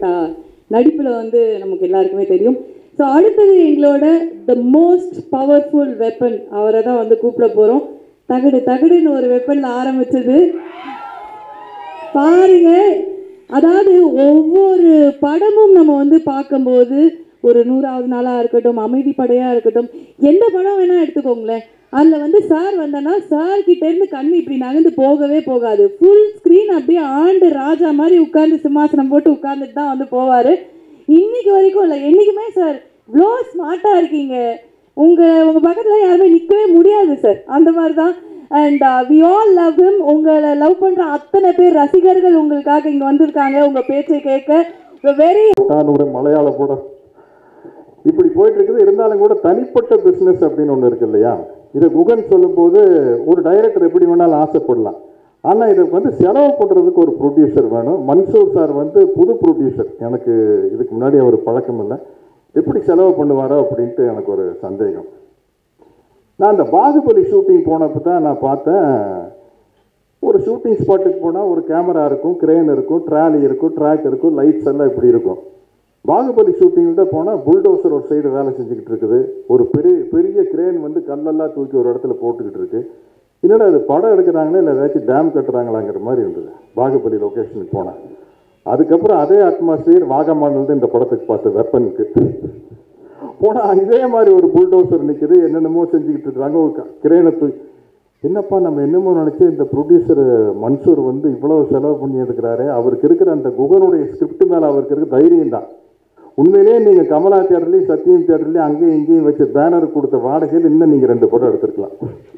நடிப்பில் வந்து நமக்கு எல்லாருக்குமே தெரியும் ஸோ அடுத்தது எங்களோட த மோஸ்ட் பவர்ஃபுல் வெப்பன் அவரை தான் வந்து கூப்பிட போகிறோம் தகடு தகடுன்னு ஒரு வெப்பனில் ஆரம்பிச்சது பாருங்க அதாவது ஒவ்வொரு படமும் நம்ம வந்து பார்க்கும்போது ஒரு நூறாவது நாளாக இருக்கட்டும் அமைதி படையாக இருக்கட்டும் எந்த படம் வேணால் எடுத்துக்கோங்களேன் அதில் வந்து சார் வந்தனா சார் கிட்டேருந்து கண்ணு இப்படி நகர்ந்து போகவே போகாது ஃபுல் ஸ்க்ரீன் அப்படியே ஆண்டு ராஜா மாதிரி உட்கார்ந்து சிம்மாசனம் போட்டு உட்கார்ந்துட்டு தான் வந்து போவார் இன்னைக்கு வரைக்கும் இல்லை என்றைக்குமே சார் இவ்வளோ ஸ்மார்ட்டாக இருக்கீங்க உங்கள் உங்கள் பக்கத்தில் யாருமே நிற்கவே முடியாது சார் அந்த மாதிரி தான் and we all love him உங்களை லவ் பண்ணுற அத்தனை பேர் ரசிகர்கள் உங்களுக்காக இங்கே வந்திருக்காங்க உங்கள் பேச்சை கேட்க வெரி நான் ஒரு மலையாள படம் இப்படி போயிட்டு இருக்குது இருந்தாலும் கூட தனிப்பட்ட பிஸ்னஸ் அப்படின்னு ஒன்று இருக்கு இல்லையா இதை குகன் சொல்லும்போது ஒரு டைரக்டர் எப்படி வேணாலும் ஆசைப்படலாம் ஆனால் இதுக்கு வந்து செலவு பண்ணுறதுக்கு ஒரு ப்ரொடியூசர் வேணும் மன்சூர் சார் வந்து புது ப்ரொடியூசர் எனக்கு இதுக்கு முன்னாடி அவர் பழக்கம் இல்லை எப்படி செலவு பண்ணுவாரோ அப்படின்ட்டு எனக்கு ஒரு சந்தேகம் நான் அந்த பாகுபலி ஷூட்டிங் போனப்போ தான் நான் பார்த்தேன் ஒரு ஷூட்டிங் ஸ்பாட்டுக்கு போனால் ஒரு கேமரா இருக்கும் கிரேன் இருக்கும் ட்ராலி இருக்கும் ட்ராக் இருக்கும் லைட்ஸ் எல்லாம் இப்படி இருக்கும் பாகுபலி ஷூட்டிங் தான் போனால் புல்டோசர் ஒரு சைடு வேலை செஞ்சுக்கிட்டு இருக்குது ஒரு பெரிய பெரிய கிரேன் வந்து கல்லெல்லாம் தூக்கி ஒரு இடத்துல போட்டுக்கிட்டு இருக்கு என்னடா அது படம் எடுக்கிறாங்களா இல்லை ஏதாச்சும் டேம் கட்டுறாங்களாங்கிற மாதிரி இருந்தது பாகுபலி லொக்கேஷனுக்கு போனேன் அதுக்கப்புறம் அதே அட்மாஸ்பியர் வாகமானது தான் இந்த படத்துக்கு பார்த்த வெப்பனுக்கு போனால் இதே மாதிரி ஒரு புல்டோசர் நிற்குது என்னென்னமோ செஞ்சுக்கிட்டு இருக்கிறாங்க ஒரு கிரேனை தூக்கி என்னப்பா நம்ம என்னமோ நினச்சி இந்த ப்ரொடியூசர் மன்சூர் வந்து இவ்வளோ செலவு பண்ணி எடுக்கிறாரு அவருக்கு இருக்கிற அந்த குகனுடைய ஸ்கிரிப்ட் மேலே அவருக்கு இருக்க தைரியம் தான் உண்மையிலேயே நீங்கள் கமலா தேட்டர்லேயும் சத்யம் தேட்டர்லேயும் அங்கேயும் இங்கேயும் வச்சு பேனர் கொடுத்த வாடகையில் இன்னும் நீங்கள் ரெண்டு படம் எடுத்திருக்கலாம்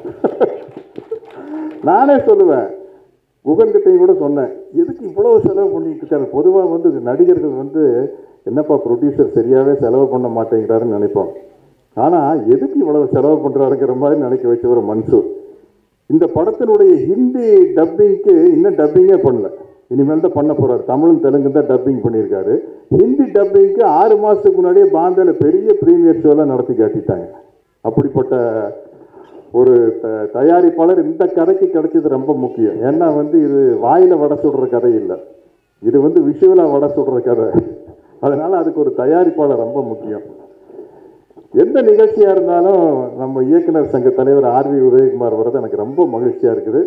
நானே சொல்லுவேன் குகன் கிட்டையும் கூட சொன்னேன் எதுக்கு இவ்வளவு செலவு பண்ணிட்டு இருக்காரு பொதுவாக வந்து நடிகர்கள் வந்து என்னப்பா ப்ரொடியூசர் சரியாகவே செலவு பண்ண மாட்டேங்கிறாருன்னு நினைப்போம் ஆனால் எதுக்கு இவ்வளவு செலவு பண்ணுறாருங்கிற மாதிரி நினைக்க வச்சவர் மன்சூர் இந்த படத்தினுடைய ஹிந்தி டப்பிங்க்கு இன்னும் டப்பிங்கே பண்ணல இனிமேல் தான் பண்ண போறாரு தமிழும் தெலுங்கு தான் டப்பிங் பண்ணியிருக்காரு ஹிந்தி டப்பிங்க்கு ஆறு மாதத்துக்கு முன்னாடியே பாம்பேல பெரிய ப்ரீமியர் ஷோலாம் நடத்தி காட்டிட்டாங்க அப்படிப்பட்ட ஒரு த- தயாரிப்பாளர் இந்த கதைக்கு கிடைச்சது ரொம்ப முக்கியம் ஏன்னா வந்து இது வாயில வடை சுடுற கதை இல்லை இது வந்து விஷுவலாக வடை சுடுற கதை அதனால அதுக்கு ஒரு தயாரிப்பாளர் ரொம்ப முக்கியம் எந்த நிகழ்ச்சியாக இருந்தாலும் நம்ம இயக்குனர் சங்க தலைவர் ஆர்வி உதயகுமார் வர்றது எனக்கு ரொம்ப மகிழ்ச்சியாக இருக்குது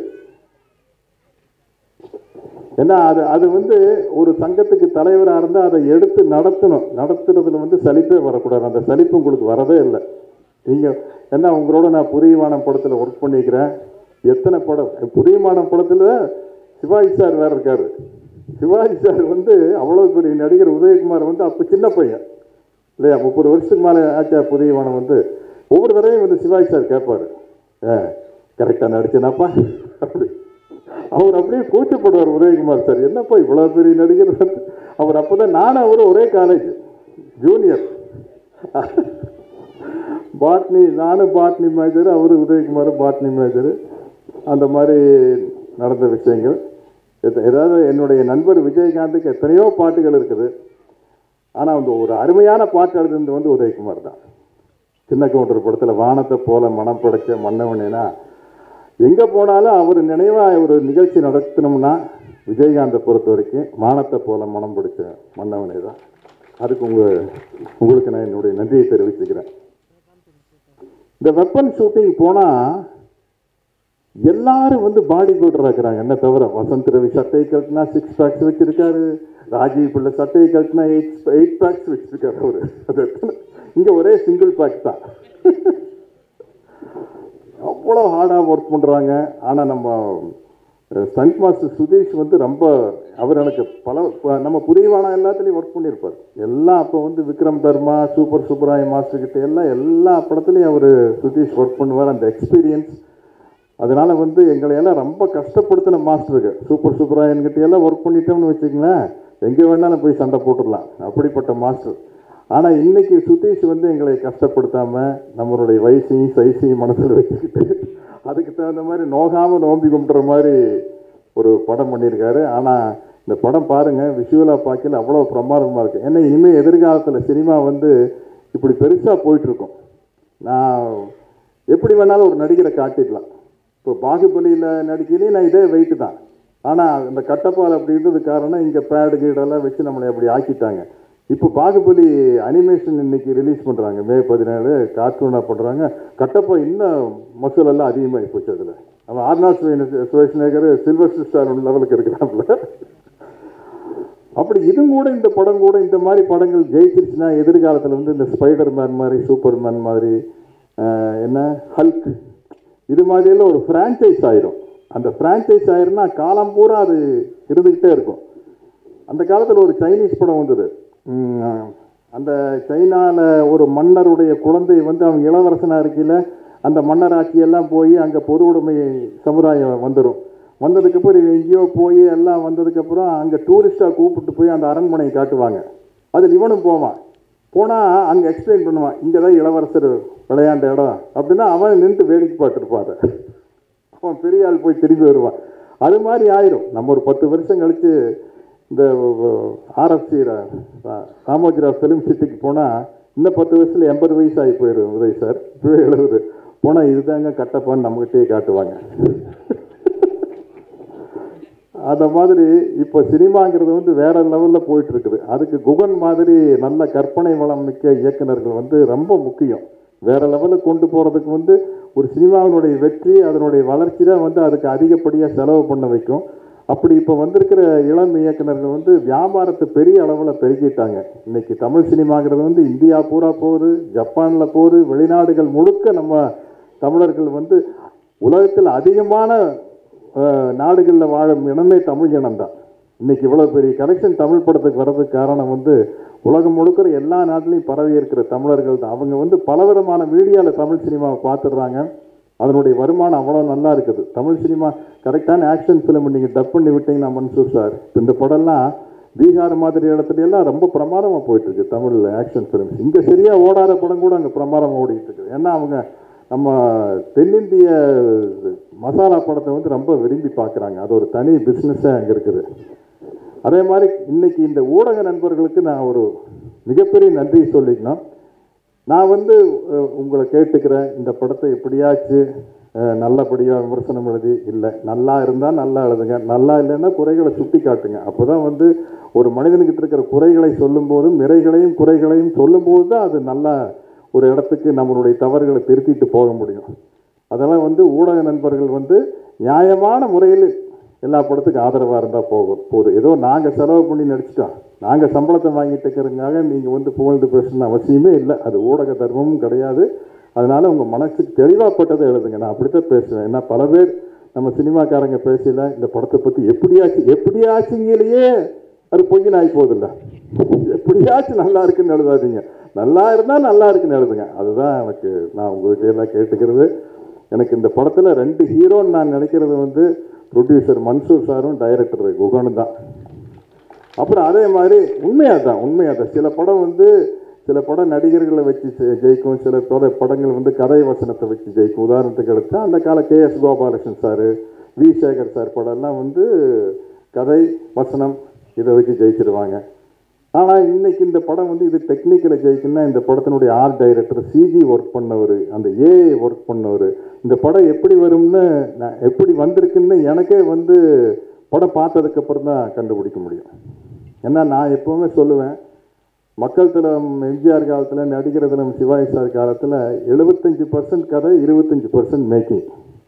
ஏன்னா அது அது வந்து ஒரு சங்கத்துக்கு தலைவராக இருந்தால் அதை எடுத்து நடத்தணும் நடத்துறதுல வந்து சலிப்பே வரக்கூடாது அந்த சலிப்பு உங்களுக்கு வரதே இல்லை நீங்கள் ஏன்னா உங்களோட நான் புரியவானம் படத்தில் ஒர்க் பண்ணிக்கிறேன் எத்தனை படம் புரியவானம் படத்தில் சிவாஜி சார் வேற இருக்காரு சிவாஜி சார் வந்து அவ்வளோ பெரிய நடிகர் உதயகுமார் வந்து அப்போ சின்ன பையன் இல்லையா முப்பது வருஷத்துக்கு மேலே ஆச்சா புதியவனம் வந்து ஒவ்வொரு தடவையும் வந்து சிவாஜி சார் கேட்பாரு ஏ கரெக்டாக நடிச்சேனாப்பா அப்படி அவர் அப்படியே கூச்சப்படுவார் உதயகுமார் சார் என்னப்பா இவ்வளோ பெரிய நடிகர் வந்து அவர் அப்போ தான் நானும் அவரும் ஒரே காலேஜ் ஜூனியர் பாட்னி நானும் பாட்னி மேஜர் அவர் உதயகுமார் பாட்னி மேஜர் அந்த மாதிரி நடந்த விஷயங்கள் எத- ஏதாவது என்னுடைய நண்பர் விஜயகாந்துக்கு எத்தனையோ பாட்டுகள் இருக்குது ஆனால் அந்த ஒரு அருமையான பாட்டு எழுதுனது வந்து உதயகுமார் தான் சின்ன கவுண்டர் படத்தில் வானத்தை போல மனம் படைச்ச மன்னவனேனா எங்கே போனாலும் அவர் நினைவாக ஒரு நிகழ்ச்சி நடத்தினோம்னா விஜயகாந்தை பொறுத்த வரைக்கும் வானத்தை போல மனம் பிடிச்ச மன்னவனே தான் அதுக்கு உங்கள் உங்களுக்கு நான் என்னுடைய நன்றியை தெரிவிச்சுக்கிறேன் இந்த வெப்பன் ஷூட்டிங் போனால் எல்லாரும் வந்து பாடி பில்டர் இருக்கிறாங்க என்ன தவிர வசந்த் ரவி சட்டையை கட்டினா சிக்ஸ் பேக்ஸ் வச்சிருக்காரு ராஜீவ் பிள்ளை சட்டையை கட்டினா எயிட் எயிட் பேக்ஸ் வச்சிருக்காரு அவரு அது எத்தனை இங்கே ஒரே சிங்கிள் பேக் தான் அவ்வளோ ஹார்டாக ஒர்க் பண்ணுறாங்க ஆனால் நம்ம ஸ்டண்ட் மாஸ்டர் சுதீஷ் வந்து ரொம்ப அவர் எனக்கு பல ப- நம்ம புரியவான எல்லாத்துலேயும் ஒர்க் பண்ணியிருப்பார் எல்லாம் அப்போ வந்து விக்ரம் தர்மா சூப்பர் சுப்பராய மாஸ்டர் கிட்ட எல்லாம் எல்லா படத்துலையும் அவர் சுதீஷ் ஒர்க் பண்ணுவார் அந்த எக்ஸ்பீரியன்ஸ் அதனால வந்து எங்களை எல்லாம் ரொம்ப கஷ்டப்படுத்தின மாஸ்டருக்கு சூப்பர் சுப்பராயன் கிட்ட எல்லாம் ஒர்க் பண்ணிட்டோம்னு வச்சுக்கங்களேன் எங்கே வேணாலும் போய் சண்டை போட்டுடலாம் அப்படிப்பட்ட மாஸ்டர் ஆனால் இன்னைக்கு சுதீஷ் வந்து எங்களை கஷ்டப்படுத்தாமல் நம்மளுடைய வயசையும் சைஸையும் மனசில் வச்சுக்கிட்டு அதுக்கு தகுந்த மாதிரி நோகாமல் நோம்பி கும்பிட்ற மாதிரி ஒரு படம் பண்ணியிருக்காரு ஆனால் இந்த படம் பாருங்கள் விஷுவலாக பார்க்கல அவ்வளோ பிரமாதமாக இருக்குது ஏன்னா இனிமேல் எதிர்காலத்தில் சினிமா வந்து இப்படி பெருசாக போயிட்டுருக்கும் நான் எப்படி வேணாலும் ஒரு நடிகரை காட்டிடலாம் இப்போ பாகுபலியில் நடிக்கையிலேயே நான் இதே வெயிட்டு தான் ஆனால் இந்த கட்டப்பால் அப்படி இருந்தது காரணம் இங்கே பேடு கீடெல்லாம் வச்சு நம்மளை அப்படி ஆக்கிட்டாங்க இப்போ பாகுபலி அனிமேஷன் இன்னைக்கு ரிலீஸ் பண்ணுறாங்க மே பதினேழு கார்ட்டூனாக பண்ணுறாங்க கட்டப்பா இன்னும் மசூல் எல்லாம் அதிகமாகி போச்சு அதில் அவன் ஆர்னால்ட் சுவேஷ்நேகர் சில்வர் ஸ்டார் லெவலுக்கு இருக்கிறாப்புல அப்படி இதுவும் கூட இந்த படம் கூட இந்த மாதிரி படங்கள் ஜெயிச்சிருச்சுன்னா எதிர்காலத்தில் வந்து இந்த ஸ்பைடர் மேன் மாதிரி சூப்பர் மேன் மாதிரி ஆஹ், என்ன ஹல்க் இது மாதிரியெல்லாம் ஒரு ஃப்ரான்ச்சைஸ் ஆயிரும் அந்த ஃப்ரான்ச்சைஸ் ஆயிரும்னா காலம் பூரா அது இருந்துக்கிட்டே இருக்கும் அந்த காலத்தில் ஒரு சைனீஸ் படம் வந்தது உம், அந்த சைனாவில் ஒரு மன்னருடைய குழந்தை வந்து அவங்க இளவரசனாக இருக்கையில் அந்த மன்னர் ஆட்சியெல்லாம் போய் அங்கே பொது உடைமை சமுதாயம் வந்துடும் வந்ததுக்கப்புறம் இவன் எங்கேயோ போய் எல்லாம் வந்ததுக்கப்புறம் அங்கே டூரிஸ்ட்டாக கூப்பிட்டு போய் அந்த அரண்மனையை காட்டுவாங்க அதில் இவனும் போவான் போனால் அங்கே எக்ஸ்பிளைன் பண்ணுவான் இங்கே தான் இளவரசர் விளையாண்ட இடம் அப்படின்னா அவன் நின்று வேடிக்கை பார்த்துருப்பான் அவன் பெரிய ஆள் போய் திரும்பி வருவான் அது மாதிரி ஆயிரும் நம்ம ஒரு பத்து வருஷம் கழித்து இந்த ஆர்எஃப்சி ராமோஜிராவ் ஃபிலிம் சிட்டிக்கு போனால் இன்னும் பத்து வயசில் எண்பது வயசு ஆகி போயிடும் உதய் சார் இப்பவே எழுபது போனால் இதுதாங்க கட்டப்பான்னு நம்மகிட்டயே காட்டுவாங்க அந்த மாதிரி இப்போ சினிமாங்கிறது வந்து வேற லெவலில் போயிட்டு இருக்குது அதுக்கு குகன் மாதிரி நல்ல கற்பனை வளம் மிக்க இயக்குனர்கள் வந்து ரொம்ப முக்கியம் வேற லெவலுக்கு கொண்டு போகிறதுக்கு வந்து ஒரு சினிமாவினுடைய வெற்றி அதனுடைய வளர்ச்சி தான் வந்து அதுக்கு அதிகப்படியாக செலவு பண்ண வைக்கும் அப்படி இப்போ வந்திருக்கிற இளம் இயக்குனர்கள் வந்து வியாபாரத்தை பெரிய அளவில் பெருக்கிட்டாங்க இன்னைக்கு தமிழ் சினிமாங்கிறது வந்து இந்தியா பூரா போகுது ஜப்பானில் போகுது வெளிநாடுகள் முழுக்க நம்ம தமிழர்கள் வந்து உலகத்தில் அதிகமான அஹ், நாடுகளில் வாழும் இனமே தமிழ் இனம்தான் இன்னைக்கு இவ்வளோ பெரிய கலெக்ஷன் தமிழ் படத்துக்கு வர்றதுக்கு காரணம் வந்து உலகம் முழுக்கிற எல்லா நாட்டிலையும் பரவி இருக்கிற தமிழர்கள் தான் அவங்க வந்து பலவிதமான மீடியாவில் தமிழ் சினிமாவை பார்த்துடுறாங்க அதனுடைய வருமானம் அவ்வளோ நல்லா இருக்குது தமிழ் சினிமா கரெக்டான ஆக்ஷன் ஃபிலிம் நீங்கள் டப் பண்ணி விட்டீங்கன்னா மன்சூர் சார் இந்த படம்லாம் பீகார் மாதிரி இடத்துல எல்லாம் ரொம்ப பிரமாதமாக போயிட்டு இருக்கு தமிழில் ஆக்ஷன் ஃபிலிம்ஸ் இங்கே சரியாக ஓடாத படம் கூட அங்கே பிரமாதமாக ஓடிட்டு இருக்குது ஏன்னா அவங்க நம்ம தென்னிந்திய மசாலா படத்தை வந்து ரொம்ப விரும்பி பார்க்குறாங்க அது ஒரு தனி பிஸ்னஸாக அங்கே இருக்குது அதே மாதிரி இன்னைக்கு இந்த ஊடக நண்பர்களுக்கு நான் ஒரு மிகப்பெரிய நன்றி சொல்லிக்கணும் நான் வந்து அஹ், உங்களை கேட்டுக்கிறேன் இந்த படத்தை எப்படியாச்சு அஹ், நல்லபடியாக விமர்சனம் எழுதி இல்லை நல்லா இருந்தால் நல்லா எழுதுங்க நல்லா இல்லைன்னா குறைகளை சுட்டி காட்டுங்க அப்போ தான் வந்து ஒரு மனிதனுக்கிட்ட இருக்கிற குறைகளை சொல்லும்போதும் நிறைகளையும் குறைகளையும் சொல்லும்போது தான் அது நல்லா ஒரு இடத்துக்கு நம்மளுடைய தவறுகளை திருத்திட்டு போக முடியும் அதெல்லாம் வந்து ஊடக நண்பர்கள் வந்து நியாயமான முறையில் எல்லா படத்துக்கும் ஆதரவாக இருந்தால் போகும் போதும் ஏதோ நாங்கள் செலவு பண்ணி நடிச்சிட்டோம் நாங்கள் சம்பளத்தை வாங்கிட்டு இருக்கிறதுக்காக நீங்கள் வந்து புகழ்ந்து பேசணும்னு அவசியமே இல்லை அது ஊடக தர்மமும் கிடையாது அதனால உங்கள் மனசுக்கு தெளிவாப்பட்டதை எழுதுங்க நான் அப்படித்தான் பேசுவேன் ஏன்னா பல பேர் நம்ம சினிமாக்காரங்க பேசல இந்த படத்தை பற்றி எப்படியாச்சு எப்படியாச்சுங்கிலேயே அது பொய்யின் ஆகி போதில்ல எப்படியாச்சும் நல்லா இருக்குன்னு எழுதாதீங்க நல்லா இருந்தால் நல்லா இருக்குன்னு எழுதுங்க அதுதான் எனக்கு நான் உங்கள்கிட்ட எல்லாம் கேட்டுக்கிறது எனக்கு இந்த படத்தில் ரெண்டு ஹீரோன்னு நான் நினைக்கிறது வந்து ப்ரொடியூசர் மன்சூர் சாரும் டைரக்டர் குகனும் தான் அப்புறம் அதே மாதிரி உண்மையாக தான் உண்மையாக தான் சில படம் வந்து சில படம் நடிகர்களை வச்சு ஜெ- ஜெயிக்கும் சில பட படங்கள் வந்து கதை வசனத்தை வச்சு ஜெயிக்கும் உதாரணத்துக்கு எடுத்தா அந்த கால K S Gopalakrishnan sir V Sekar sir படம்லாம் வந்து கதை வசனம் இதை வச்சு ஜெயிச்சிருவாங்க ஆனால் இன்னைக்கு இந்த படம் வந்து இது டெக்னிக்கலில் ஜெயிக்குன்னா இந்த படத்தினுடைய ஆர்ட் டைரக்டர் சிஜி ஒர்க் பண்ணவர் அந்த ஏஐ ஒர்க் பண்ணவர் இந்த படம் எப்படி வரும்னு நான் எப்படி வந்திருக்குன்னு எனக்கே வந்து படம் பார்த்ததுக்கப்புறம் தான் கண்டுபிடிக்க முடியும் ஏன்னா நான் எப்போவுமே சொல்லுவேன் மக்கள் தலம் எம்ஜிஆர் காலத்தில் நடிகர் தலம் சிவாஜி சார் காலத்தில் எழுபத்தஞ்சு பர்சன்ட் கதை இருபத்தஞ்சு பர்சன்ட் மேக்கிங்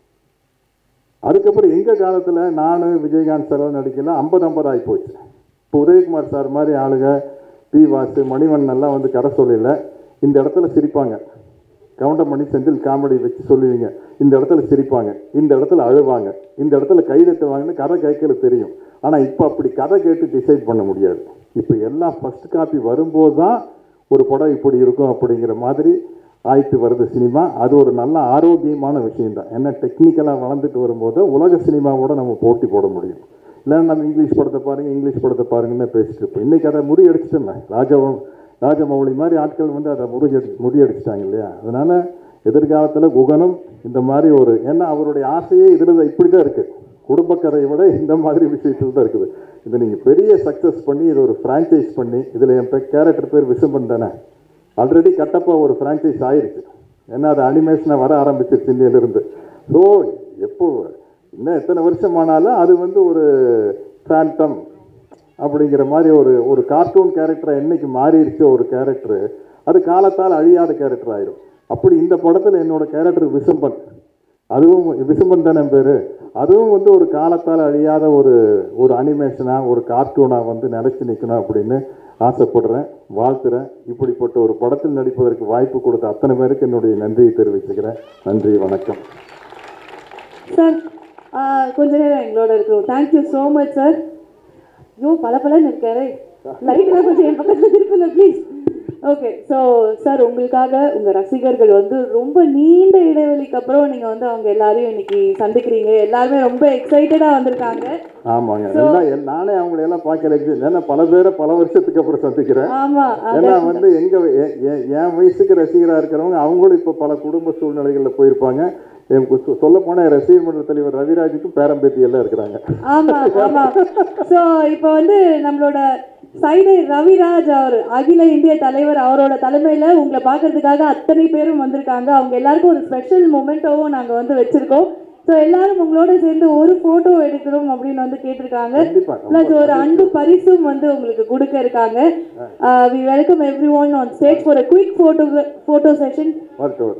அதுக்கப்புறம் எங்கள் காலத்தில் நான் விஜயகாந்த் சார் நடிக்கலாம் ஐம்பது ஐம்பது ஆகி போச்சு இப்போ உதயகுமார் சார் மாதிரி ஆளுங்க பி வாசு மணிவண்ணன் எல்லாம் வந்து கரை சொல்லல இந்த இடத்துல சிரிப்பாங்க கவுண்டமணி செந்தில் காமெடி வச்சு சொல்லுவீங்க இந்த இடத்துல சிரிப்பாங்க இந்த இடத்துல அழுவாங்க இந்த இடத்துல கை தட்டுவாங்கன்னு கதை கேட்கறது தெரியும் ஆனால் இப்போ அப்படி கதை கேட்டு டிசைட் பண்ண முடியாது இப்போ எல்லாம் ஃபர்ஸ்ட் காப்பி வரும்போது தான் ஒரு படம் இப்படி இருக்கும் அப்படிங்கிற மாதிரி ஆயிட்டு வருது சினிமா அது ஒரு நல்ல ஆரோக்கியமான விஷயம்தான் ஏன்னா டெக்னிக்கலாக வளர்ந்துட்டு வரும்போது உலக சினிமாவோட நம்ம போட்டி போட முடியும் இல்லைன்னா நம்ம இங்கிலீஷ் படத்தை பாருங்க இங்கிலீஷ் படத்தை பாருங்கன்னு பேசிட்டு இருப்போம் இன்னைக்கு அதை முறியடிச்சிட்டோமே ராஜவம் ராஜமௌழி மாதிரி ஆட்கள் வந்து அதை முறியடி முறியடிச்சிட்டாங்க இல்லையா அதனால எதிர்காலத்தில் குகனும் இந்த மாதிரி ஒரு ஏன்னா அவருடைய ஆசையே இதில் இப்படி தான் இருக்குது குடும்பக்கதையை விட இந்த மாதிரி விஷயத்தில் தான் இருக்குது இதை நீங்கள் பெரிய சக்ஸஸ் பண்ணி இதை ஒரு ஃப்ரான்ச்சைஸ் பண்ணி இதில் என் கேரக்டர் பேர் விசும்பன் தானே ஆல்ரெடி கட்டப்பா ஒரு ஃப்ரான்ச்சைஸ் ஆயிருச்சு ஏன்னா அது அனிமேஷனாக வர ஆரம்பிச்சிருச்சு இந்தியிலிருந்து ஸோ எப்போ இன்னும் எத்தனை வருஷம் ஆனாலும் அது வந்து ஒரு ஃபேண்டம் அப்படிங்கிற மாதிரி ஒரு ஒரு கார்ட்டூன் கேரக்டரை என்னைக்கு மாறிடுச்சோ ஒரு கேரக்டர் அது காலத்தால் அழியாத கேரக்டர் ஆயிரும் அப்படி இந்த படத்தில் என்னோட கேரக்டர் விசம்பன் அதுவும் விசும்பன் தானே பேர் அதுவும் வந்து ஒரு காலத்தால் அழியாத ஒரு ஒரு அனிமேஷனாக ஒரு கார்ட்டூனாக வந்து நிலைச்சு நிற்கணும் அப்படின்னு ஆசைப்படுறேன் வாழ்த்துறேன் இப்படிப்பட்ட ஒரு படத்தில் நடிப்பதற்கு வாய்ப்பு கொடுத்த அத்தனை பேருக்கு என்னுடைய நன்றியை தெரிவிச்சுக்கிறேன் நன்றி வணக்கம் சார் கொஞ்ச நேரம் எங்களோட இருக்கிறோம் தேங்க்யூ ஸோ மச் சார் ஐயோ பல பலன்னு இருக்காரு லைட்டில் கொஞ்சம் என் பக்கத்தில் திருப்புங்க ப்ளீஸ் ஓகே ஸோ சார் உங்களுக்காக உங்கள் ரசிகர்கள் வந்து ரொம்ப நீண்ட இடைவெளிக்கு அப்புறம் நீங்கள் வந்து அவங்க எல்லாரையும் இன்னைக்கு சந்திக்கிறீங்க எல்லாருமே ரொம்ப எக்ஸைட்டடாக வந்திருக்காங்க ஆமாங்க எல்லாம் எல்- நானே அவங்களை எல்லாம் பார்க்கல ஏன்னா பல பேரை பல வருஷத்துக்கு அப்புறம் சந்திக்கிறேன் ஆமாம் ஏன்னா வந்து எங்க எ- எ- என் வயசுக்கு ரசிகராக இருக்கிறவங்க அவங்களும் இப்போ பல குடும்ப சூழ்நிலைகளில் போயிருப்பாங்க சொல்ல போனால் ரசிகர் மன்ற தலைவர் ரவிராஜுக்கும் பேரம்பேத்தி எல்லாம் இருக்கிறாங்க ஆமா ஆமா ஸோ இப்போ வந்து நம்மளோட சைதை ரவிராஜ் அவர் அகில இந்திய தலைவர் அவரோட தலைமையில உங்களை பார்க்கறதுக்காக அத்தனை பேரும் வந்திருக்காங்க அவங்க எல்லாருக்கும் ஒரு ஸ்பெஷல் மொமெண்டோவும் நாங்க வந்து வச்சிருக்கோம் ஸோ எல்லாரும் உங்களோட சேர்ந்து ஒரு போட்டோ எடுக்கணும் அப்படின்னு வந்து கேட்டிருக்காங்க கண்டிப்பா ப்ளஸ் ஒரு அன்பு பரிசும் வந்து உங்களுக்கு கொடுக்க இருக்காங்க we welcome everyone on stage for a quick photo photo session வரட்டும்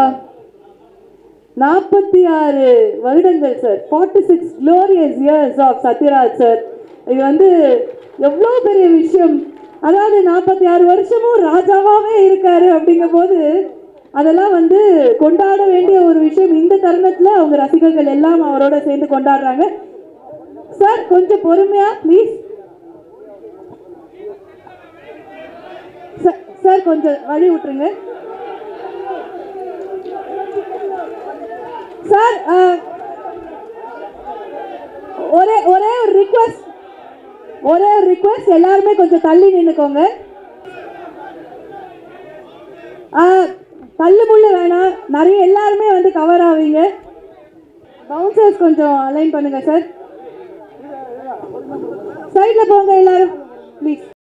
நாற்பத்தி ஆறு வருடங்கள் sir forty six glorious years of Sathyaraj sir இது வந்து எவ்வளோ பெரிய விஷயம் அதாவது நாற்பத்தி ஆறு வருஷமும் ராஜாவாகவே இருக்காரு அப்படிங்கும்போது அதெல்லாம் வந்து கொண்டாட வேண்டிய ஒரு விஷயம் இந்த தருணத்தில் அவங்க ரசிகர்கள் எல்லாம் அவரோட சேர்ந்து கொண்டாடுறாங்க சார் கொஞ்சம் பொறுமையா ப்ளீஸ் சார் கொஞ்சம் வழி விட்டுருங்க சார் அஹ், ஒரே ஒரே ஒரு ரிக்வெஸ்ட் ஒரே ஒரு ரிக்வெஸ்ட் எல்லாருமே கொஞ்சம் தள்ளி நின்னுக்கோங்க அஹ், தள்ளு முள்ளு வேணாம் நிறைய எல்லாருமே வந்து கவர் ஆவீங்க பவுன்சர்ஸ் கொஞ்சம் அலைன் பண்ணுங்க சார் சைடில் போங்க எல்லாரும் ப்ளீஸ்